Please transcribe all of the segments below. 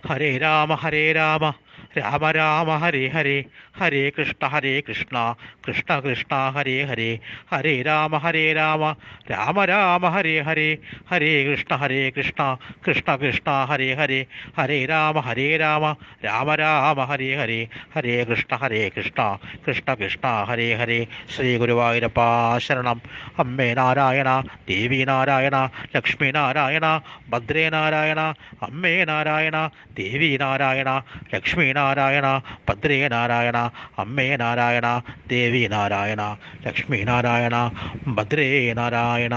ഹരേ രാമ ഹരേ രാമ രാമ രാമ ഹരേ ഹരേ ഹരേ കൃഷ്ണ ഹരേ കൃഷ്ണ കൃഷ്ണ കൃഷ്ണ ഹരേ ഹരേ ഹരേ രാമ ഹരേ രാമ രാമ രാമ ഹരേ ഹരേ ഹരേ കൃഷ്ണ ഹരേ കൃഷ്ണ കൃഷ്ണ കൃഷ്ണ ഹരേ ഹരേ ഹരേ രാമ ഹരേ രാമ രാമ രാമ ഹരേ ഹരേ ഹരേ കൃഷ്ണ ഹരേ കൃഷ്ണ കൃഷ്ണ കൃഷ്ണ ഹരേ ഹരേ ശ്രീ ഗുരുവായൂരപ്പ ശരണം അമ്മേ നാരായണ ദേവി നാരായണ ലക്ഷ്മി നാരായണ ഭദ്രേ നാരായണ അമ്മേ നാരായണ ദേവി നാരായണ ലക്ഷ്മി നാരായണ ഭദ്രേ നാരായണ അമ്മേ നാരായണ ദേവി നാരായണ ലക്ഷ്മി നാരായണ ഭദ്രേ നാരായണ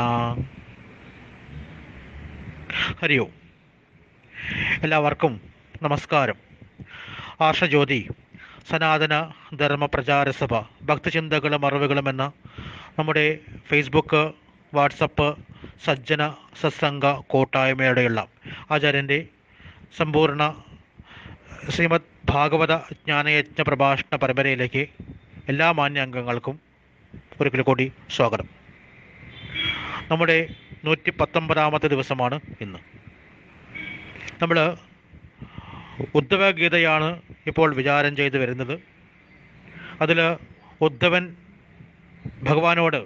ഹരി ഓം എല്ലാവർക്കും നമസ്കാരം ആർഷജ്യോതി സനാതന ധർമ്മ പ്രചാര സഭ ഭക്തചിന്തകളും അറിവുകളും എന്ന നമ്മുടെ ഫേസ്ബുക്ക് വാട്സപ്പ് സജ്ജന സത്സംഗ കൂട്ടായ്മയുടെയുള്ള ആചാര്യൻ്റെ സമ്പൂർണ്ണ ശ്രീമദ് ഭാഗവത ജ്ഞാനയജ്ഞ പ്രഭാഷണ പരമ്പരയിലേക്ക് എല്ലാ മാന്യ അംഗങ്ങൾക്കും ഒരിക്കൽ കൂടി സ്വാഗതം നമ്മുടെ നൂറ്റി പത്തൊമ്പതാമത്തെ ദിവസമാണ് ഇന്ന് നമ്മൾ ഉദ്ധവഗീതയാണ് ഇപ്പോൾ വിചാരം ചെയ്തു വരുന്നത് അതിൽ ഉദ്ധവൻ ഭഗവാനോട്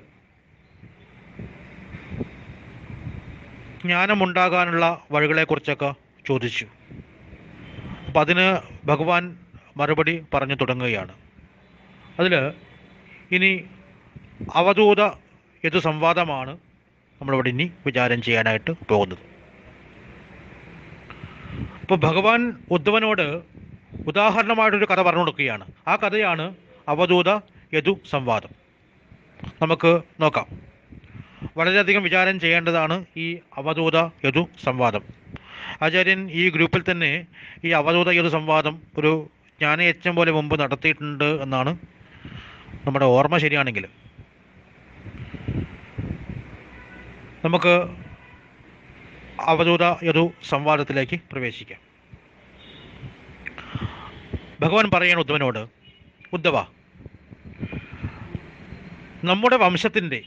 ജ്ഞാനമുണ്ടാകാനുള്ള വഴികളെക്കുറിച്ചൊക്കെ ചോദിച്ചു അപ്പം അതിന് ഭഗവാൻ മറുപടി പറഞ്ഞു തുടങ്ങുകയാണ് അതിൽ ഇനി അവധൂത യതു സംവാദമാണ് നമ്മളിവിടെ ഇനി വിചാരം ചെയ്യാനായിട്ട് പോകുന്നത് ഇപ്പോൾ ഭഗവാൻ ഉദ്ധവനോട് ഉദാഹരണമായിട്ടൊരു കഥ പറഞ്ഞു കൊടുക്കുകയാണ് ആ കഥയാണ് അവധൂത യതു സംവാദം നമുക്ക് നോക്കാം വളരെയധികം വിചാരം ചെയ്യേണ്ടതാണ് ഈ അവധൂത യതു സംവാദം ആചാര്യൻ ഈ ഗ്രൂപ്പിൽ തന്നെ ഈ അവധൂത യതു സംവാദം ഒരു ജ്ഞാനയജ്ഞം പോലെ മുമ്പ് നടത്തിയിട്ടുണ്ട് എന്നാണ് നമ്മുടെ ഓർമ്മ ശരിയാണെങ്കിൽ നമുക്ക് അവധൂത യതു സംവാദത്തിലേക്ക് പ്രവേശിക്കാം ഭഗവാൻ പറയാണ് ഉദ്ധവനോട് ഉദ്ധവ നമ്മുടെ വംശത്തിൻ്റെ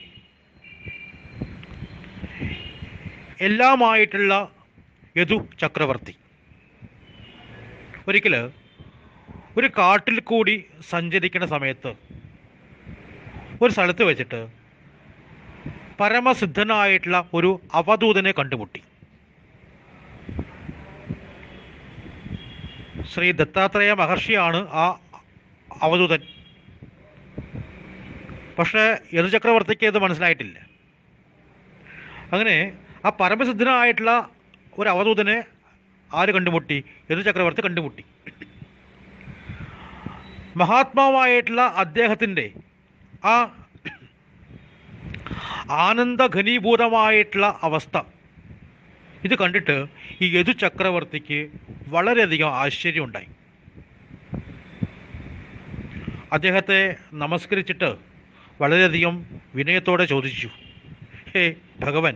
എല്ലാമായിട്ടുള്ള യദു ചക്രവർത്തി ഒരിക്കൽ ഒരു കാട്ടിൽ കൂടി സഞ്ചരിക്കുന്ന സമയത്ത് ഒരു സ്ഥലത്ത് വെച്ചിട്ട് പരമസിദ്ധനായിട്ടുള്ള ഒരു അവധൂതനെ കണ്ടുമുട്ടി ശ്രീ ദത്താത്രേയ മഹർഷിയാണ് ആ അവധൂതൻ പക്ഷേ യദു ചക്രവർത്തിക്ക് ഇത് മനസ്സിലായിട്ടില്ല അങ്ങനെ ആ പരമസിദ്ധനായിട്ടുള്ള ഒരു അവധൂതനെ ആര് കണ്ടുമുട്ടി യദു ചക്രവർത്തി കണ്ടുമുട്ടി മഹാത്മാവായിട്ടുള്ള അദ്ദേഹത്തിൻ്റെ ആ ആനന്ദഘനീഭൂതമായിട്ടുള്ള അവസ്ഥ ഇത് കണ്ടിട്ട് ഈ യദു ചക്രവർത്തിക്ക് വളരെയധികം ആശ്ചര്യമുണ്ടായി അദ്ദേഹത്തെ നമസ്കരിച്ചിട്ട് വളരെയധികം വിനയത്തോടെ ചോദിച്ചു ഹേ ഭഗവൻ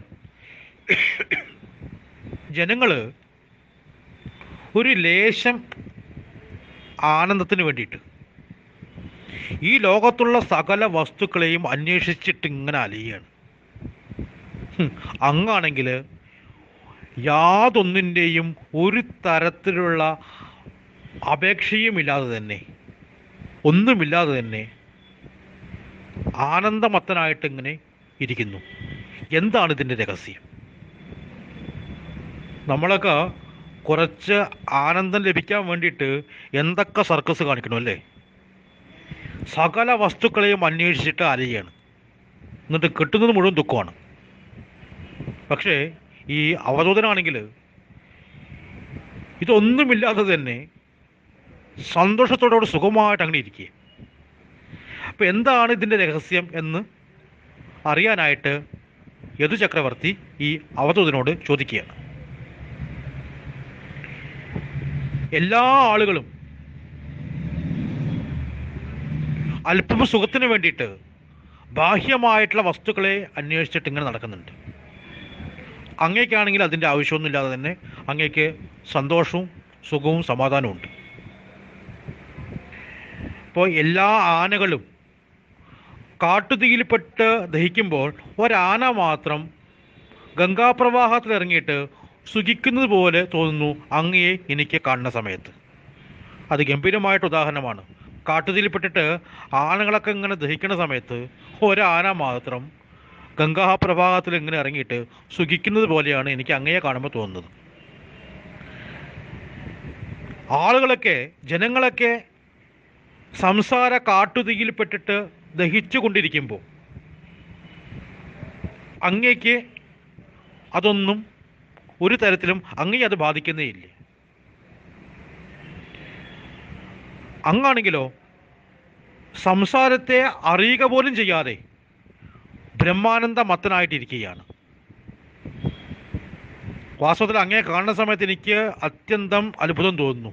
ജനങ്ങൾ ഒരു ലേശം ആനന്ദത്തിന് വേണ്ടിയിട്ട് ഈ ലോകത്തുള്ള സകല വസ്തുക്കളെയും അന്വേഷിച്ചിട്ട് ഇങ്ങനെ അലിയാണ് ഹും, അങ്ങാണെങ്കിൽ യാതൊന്നിൻ്റെയും ഒരു തരത്തിലുള്ള അപേക്ഷയുമില്ലാതെ തന്നെ ഒന്നുമില്ലാതെ തന്നെ ആനന്ദമത്തനായിട്ട് ഇങ്ങനെ ഇരിക്കുന്നു എന്താണ് ഇതിൻ്റെ രഹസ്യം നമ്മളൊക്കെ കുറച്ച് ആനന്ദം ലഭിക്കാൻ വേണ്ടിയിട്ട് എന്തൊക്കെ സർക്കസ് കാണിക്കണം അല്ലേ സകല വസ്തുക്കളെയും അന്വേഷിച്ചിട്ട് അലയാണ് എന്നിട്ട് കിട്ടുന്നത് മുഴുവൻ ദുഃഖമാണ് പക്ഷേ ഈ അവധൂതനാണെങ്കിൽ ഇതൊന്നുമില്ലാതെ തന്നെ സന്തോഷത്തോടെ സുഖമായിട്ട് അങ്ങനെ ഇരിക്കുക അപ്പോൾ എന്താണ് ഇതിൻ്റെ രഹസ്യം എന്ന് അറിയാനായിട്ട് യദു ചക്രവർത്തി ഈ അവധൂതനോട് ചോദിക്കുകയാണ് എല്ലാ ആളുകളും അല്പം സുഖത്തിന് വേണ്ടിയിട്ട് ബാഹ്യമായിട്ടുള്ള വസ്തുക്കളെ അന്വേഷിച്ചിട്ട് ഇങ്ങനെ നടക്കുന്നുണ്ട് അങ്ങേക്കാണെങ്കിൽ അതിൻ്റെ ആവശ്യമൊന്നുമില്ലാതെ തന്നെ അങ്ങേക്ക് സന്തോഷവും സുഖവും സമാധാനവും ഉണ്ട് ഇപ്പോൾ എല്ലാ ആനകളും കാട്ടുതീയിൽപ്പെട്ട് ദഹിക്കുമ്പോൾ ഒരാന മാത്രം ഗംഗാപ്രവാഹത്തിൽ ഇറങ്ങിയിട്ട് സുഖിക്കുന്നത് പോലെ തോന്നുന്നു അങ്ങയെ എനിക്ക് കാണുന്ന സമയത്ത് അത് ഗംഭീരമായിട്ട് ഉദാഹരണമാണ് കാട്ടുതീയിൽപ്പെട്ടിട്ട് ആനകളൊക്കെ ഇങ്ങനെ ദഹിക്കുന്ന സമയത്ത് ഒരാന മാത്രം ഗംഗാപ്രഭാതത്തിൽ ഇങ്ങനെ ഇറങ്ങിയിട്ട് സുഖിക്കുന്നത് പോലെയാണ് എനിക്ക് അങ്ങയെ കാണുമ്പോൾ തോന്നുന്നത് ആളുകളൊക്കെ ജനങ്ങളൊക്കെ സംസാര കാട്ടുതീയിൽപ്പെട്ടിട്ട് ദഹിച്ചു കൊണ്ടിരിക്കുമ്പോൾ അങ്ങേക്ക് അതൊന്നും ഒരു തരത്തിലും അങ്ങേ അത് ബാധിക്കുന്നേ ഇല്ല അങ്ങാണെങ്കിലോ സംസാരത്തെ അറിയുക പോലും ചെയ്യാതെ ബ്രഹ്മാനന്ദ മത്തനായിട്ടിരിക്കുകയാണ് വാസ്തവത്തിൽ അങ്ങേ കാണുന്ന സമയത്ത് എനിക്ക് അത്യന്തം അത്ഭുതം തോന്നുന്നു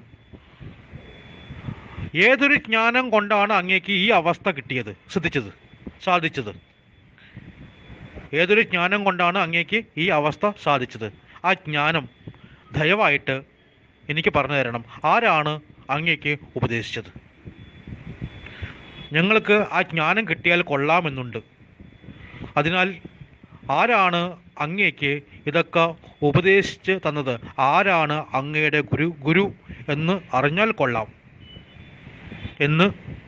ഏതൊരു ജ്ഞാനം കൊണ്ടാണ് അങ്ങേക്ക് ഈ അവസ്ഥ കിട്ടിയത് സിദ്ധിച്ചത് സാധിച്ചത് ഏതൊരു ജ്ഞാനം കൊണ്ടാണ് അങ്ങേക്ക് ഈ അവസ്ഥ സാധിച്ചത് ആ ജ്ഞാനം ദയവായിട്ട് എനിക്ക് പറഞ്ഞു തരണം ആരാണ് അങ്ങേക്ക് ഉപദേശിച്ചത് ഞങ്ങൾക്ക് ആ ജ്ഞാനം കിട്ടിയാൽ കൊള്ളാമെന്നുണ്ട് അതിനാൽ ആരാണ് അങ്ങേക്ക് ഇതൊക്കെ ഉപദേശിച്ച് തന്നത് ആരാണ് അങ്ങയുടെ ഗുരു ഗുരു എന്ന് അറിഞ്ഞാൽ കൊള്ളാം എന്ന്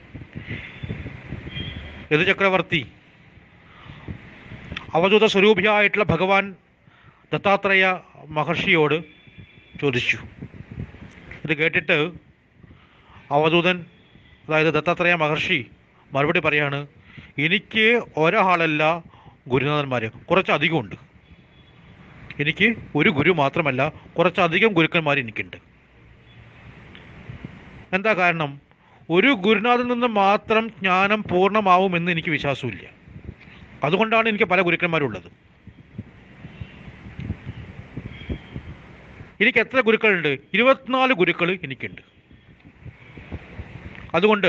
യദു ചക്രവർത്തി അവധൂത സ്വരൂപിയായിട്ടുള്ള ഭഗവാൻ ദത്താത്രേയ മഹർഷിയോട് ചോദിച്ചു ഇത് കേട്ടിട്ട് അവധൂതൻ അതായത് ദത്താത്രേയ മഹർഷി മറുപടി പറയാണ് എനിക്ക് ഒരാളല്ല ഗുരുനാഥന്മാർ കുറച്ചധികം ഉണ്ട് എനിക്ക് ഒരു ഗുരു മാത്രമല്ല കുറച്ചധികം ഗുരുക്കന്മാർ എനിക്കുണ്ട് എന്താ കാരണം ഒരു ഗുരുനാഥിൽ നിന്ന് മാത്രം ജ്ഞാനം പൂർണ്ണമാവുമെന്ന് എനിക്ക് വിശ്വാസമില്ല അതുകൊണ്ടാണ് എനിക്ക് പല ഗുരുക്കന്മാരുള്ളത് എനിക്ക് എത്ര ഗുരുക്കളുണ്ട് ഇരുപത്തിനാല് ഗുരുക്കൾ എനിക്കുണ്ട് അതുകൊണ്ട്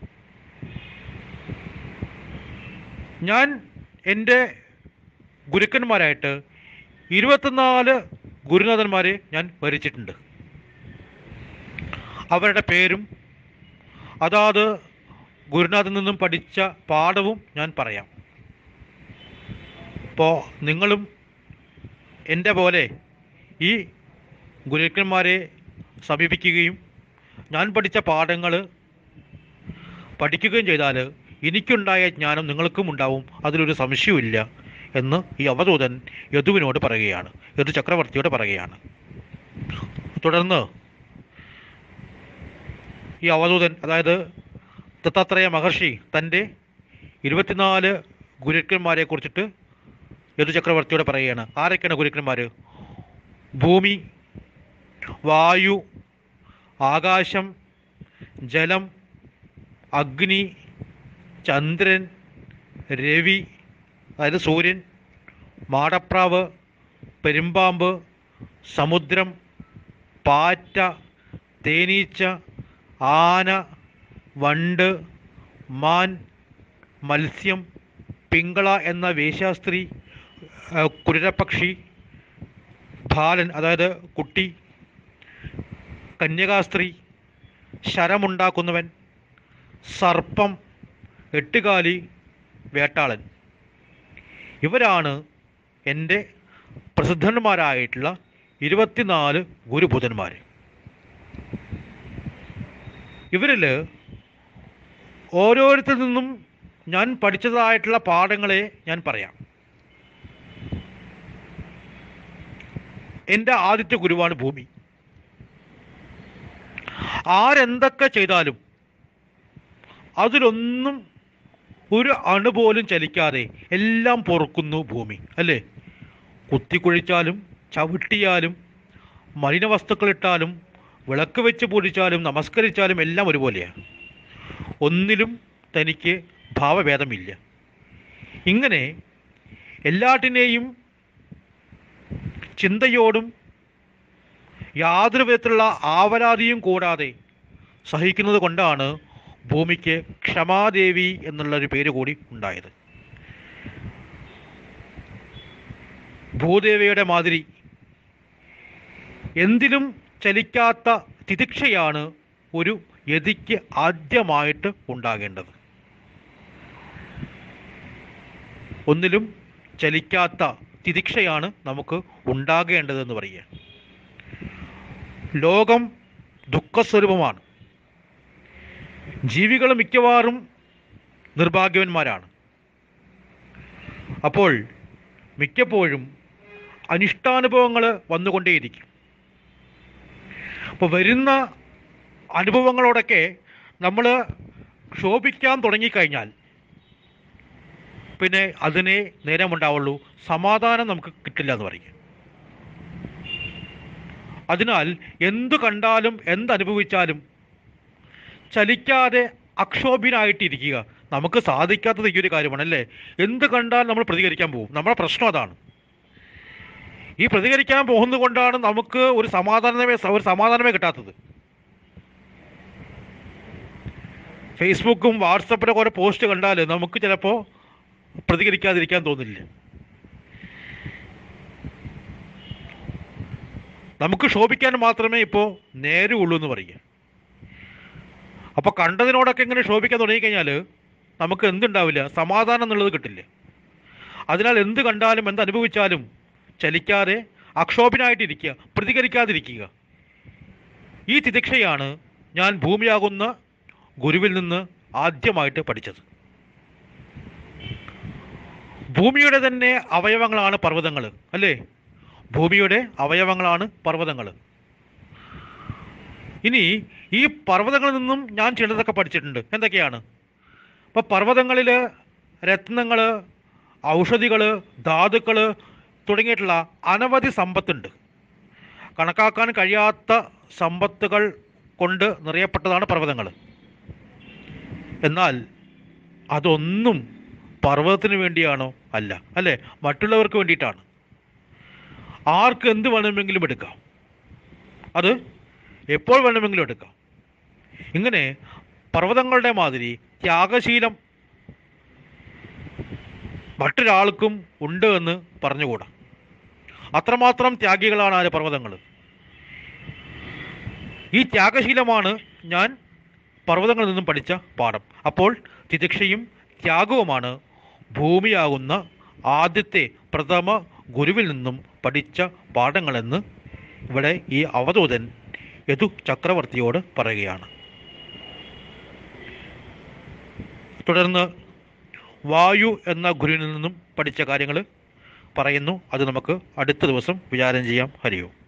ഞാൻ എൻ്റെ ഗുരുക്കന്മാരായിട്ട് ഇരുപത്തിനാല് ഗുരുനാഥന്മാരെ ഞാൻ ഭരിച്ചിട്ടുണ്ട് അവരുടെ പേരും അതാത് ഗുരുനാഥിൽ നിന്നും പഠിച്ച പാഠവും ഞാൻ പറയാം അപ്പോൾ നിങ്ങളും എൻ്റെ പോലെ ഈ ഗുരുക്കന്മാരെ സമീപിക്കുകയും ഞാൻ പഠിച്ച പാഠങ്ങൾ പഠിക്കുകയും ചെയ്താൽ എനിക്കുണ്ടായ ജ്ഞാനം നിങ്ങൾക്കും ഉണ്ടാവും അതിലൊരു സംശയവുമില്ല എന്ന് ഈ അവധൂതൻ യദുവിനോട് പറയുകയാണ് യദു ചക്രവർത്തിയോട് പറയുകയാണ് തുടർന്ന് ഈ അവധൂതൻ അതായത് ദത്താത്രേയ മഹർഷി തൻ്റെ ഇരുപത്തിനാല് ഗുരുക്കന്മാരെ കുറിച്ചിട്ട് യദു ചക്രവർത്തിയോട് പറയുകയാണ് ആരൊക്കെയാണ് ഗുരുക്കന്മാർ ഭൂമി വായു ആകാശം ജലം അഗ്നി ചന്ദ്രൻ രവി അതായത് സൂര്യൻ മാടപ്രാവ് പെരുമ്പാമ്പ് സമുദ്രം പാറ്റ തേനീച്ച ആന വണ്ട് മാൻ മത്സ്യം പിങ്കള എന്ന വേശ്യാസ്ത്രീ ആ, കുരുരപ്പക്ഷി ബാലൻ അതായത് കുട്ടി കന്യകാസ്ത്രീ ശരമുണ്ടാക്കുന്നവൻ സർപ്പം എട്ടുകാലി വേട്ടാളൻ ഇവരാണ് എൻ്റെ പ്രസിദ്ധന്മാരായിട്ടുള്ള ഇരുപത്തിനാല് ഗുരുബുധന്മാർ ഇവരിൽ ഓരോരുത്തരിൽ നിന്നും ഞാൻ പഠിച്ചതായിട്ടുള്ള പാഠങ്ങളെ ഞാൻ പറയാം എൻ്റെ ആദ്യത്തെ ഗുരുവാണ് ഭൂമി ആരെന്തൊക്കെ ചെയ്താലും അതിലൊന്നും ഒരു അണു പോലും ചലിക്കാതെ എല്ലാം പൊറുക്കുന്നു ഭൂമി അല്ലേ കുത്തിക്കുഴിച്ചാലും ചവിട്ടിയാലും മലിനവസ്തുക്കളിട്ടാലും വിളക്ക് വെച്ച് പൂജിച്ചാലും നമസ്കരിച്ചാലും എല്ലാം ഒരുപോലെയാണ് ഒന്നിലും തനിക്ക് ഭാവഭേദമില്ല ഇങ്ങനെ എല്ലാറ്റിനെയും ചിന്തയോടും യാതൊരു വിധത്തിലുള്ള ആവലാതിയും കൂടാതെ സഹിക്കുന്നത് കൊണ്ടാണ് ഭൂമിക്ക് ക്ഷമാദേവി എന്നുള്ളൊരു പേര് കൂടി ഉണ്ടായത് ഭൂദേവിയുടെ മാതിരി എന്തിനും ചലിക്കാത്ത തിതിക്ഷയാണ് ഒരു യതിക്ക് ആദ്യമായിട്ട് ഉണ്ടാകേണ്ടത് ഒന്നിലും ചലിക്കാത്ത തിദിക്ഷയാണ് നമുക്ക് ഉണ്ടാകേണ്ടതെന്ന് പറയുക ലോകം ദുഃഖസ്വരൂപമാണ് ജീവികൾ മിക്കവാറും നിർഭാഗ്യവന്മാരാണ് അപ്പോൾ മിക്കപ്പോഴും അനിഷ്ടാനുഭവങ്ങൾ വന്നുകൊണ്ടേയിരിക്കും അപ്പോൾ വരുന്ന അനുഭവങ്ങളോടൊക്കെ നമ്മൾ ക്ഷോഭിക്കാൻ തുടങ്ങിക്കഴിഞ്ഞാൽ പിന്നെ അതിനെ നേരമുണ്ടാവുള്ളൂ സമാധാനം നമുക്ക് കിട്ടില്ല എന്ന് പറയും അതിനാൽ എന്തു കണ്ടാലും എന്തനുഭവിച്ചാലും ചലിക്കാതെ അക്ഷോഭ്യനായിട്ടിരിക്കുക നമുക്ക് സാധിക്കാത്തത് ഈ ഒരു കാര്യമാണ് അല്ലേ എന്ത് കണ്ടാൽ നമ്മൾ പ്രതികരിക്കാൻ പോകും നമ്മുടെ പ്രശ്നം അതാണ് ഈ പ്രതികരിക്കാൻ പോകുന്നത് കൊണ്ടാണ് നമുക്ക് ഒരു സമാധാനമേ ഒരു സമാധാനമേ കിട്ടാത്തത് ഫേസ്ബുക്കും വാട്സപ്പിലൊക്കെ ഓരോ പോസ്റ്റ് കണ്ടാൽ നമുക്ക് ചിലപ്പോൾ പ്രതികരിക്കാതിരിക്കാൻ തോന്നില്ല നമുക്ക് ശോഭിക്കാൻ മാത്രമേ ഇപ്പോൾ നേരമുള്ളൂ എന്ന് പറയുക അപ്പോൾ കണ്ടതിനോടൊക്കെ ഇങ്ങനെ ശോഭിക്കാൻ തുടങ്ങിക്കഴിഞ്ഞാൽ നമുക്ക് എന്തുണ്ടാവില്ല സമാധാനം എന്നുള്ളത് കിട്ടില്ല അതിനാൽ എന്ത് കണ്ടാലും എന്ത് അനുഭവിച്ചാലും ചലിക്കാതെ അക്ഷോഭനായിട്ടിരിക്കുക പ്രതികരിക്കാതിരിക്കുക ഈ തിദിക്ഷയാണ് ഞാൻ ഭൂമിയാകുന്ന ഗുരുവിൽ നിന്ന് ആദ്യമായിട്ട് പഠിച്ചത് ഭൂമിയുടെ തന്നെ അവയവങ്ങളാണ് പർവ്വതങ്ങൾ അല്ലേ ഭൂമിയുടെ അവയവങ്ങളാണ് പർവ്വതങ്ങൾ ഇനി ഈ പർവ്വതങ്ങളിൽ നിന്നും ഞാൻ ചിലതൊക്കെ പഠിച്ചിട്ടുണ്ട് എന്തൊക്കെയാണ് ഇപ്പോൾ പർവ്വതങ്ങളിൽ രത്നങ്ങൾ ഔഷധികൾ ധാതുക്കൾ തുടങ്ങിയിട്ടുള്ള അനവധി സമ്പത്തുണ്ട് കണക്കാക്കാൻ കഴിയാത്ത സമ്പത്തുകൾ കൊണ്ട് നിറയപ്പെട്ടതാണ് പർവ്വതങ്ങൾ എന്നാൽ അതൊന്നും പർവ്വതത്തിന് വേണ്ടിയാണോ അല്ല അല്ലേ മറ്റുള്ളവർക്ക് വേണ്ടിയിട്ടാണ് ആർക്ക് എന്ത് വേണമെങ്കിലും എടുക്കാം അത് എപ്പോൾ വേണമെങ്കിലും എടുക്കാം ഇങ്ങനെ പർവ്വതങ്ങളുടെ മാതിരി ത്യാഗശീലം മറ്റൊരാൾക്കും ഉണ്ട് എന്ന് പറഞ്ഞുകൂടാ അത്രമാത്രം ത്യാഗികളാണ് ആ പർവ്വതങ്ങൾ ഈ ത്യാഗശീലമാണ് ഞാൻ പർവ്വതങ്ങളിൽ നിന്നും പഠിച്ച പാഠം അപ്പോൾ തിദിക്ഷയും ത്യാഗവുമാണ് ഭൂമിയാകുന്ന ആദ്യത്തെ പ്രഥമ ഗുരുവിൽ നിന്നും പഠിച്ച പാഠങ്ങളെന്ന് ഇവിടെ ഈ അവധൂതൻ യദു ചക്രവർത്തിയോട് പറയുകയാണ് തുടർന്ന് വായു എന്ന ഗുരുവിൽ നിന്നും പഠിച്ച കാര്യങ്ങൾ പറയുന്നു അത് നമുക്ക് അടുത്ത ദിവസം വിചാരം ചെയ്യാം ഹരിയോ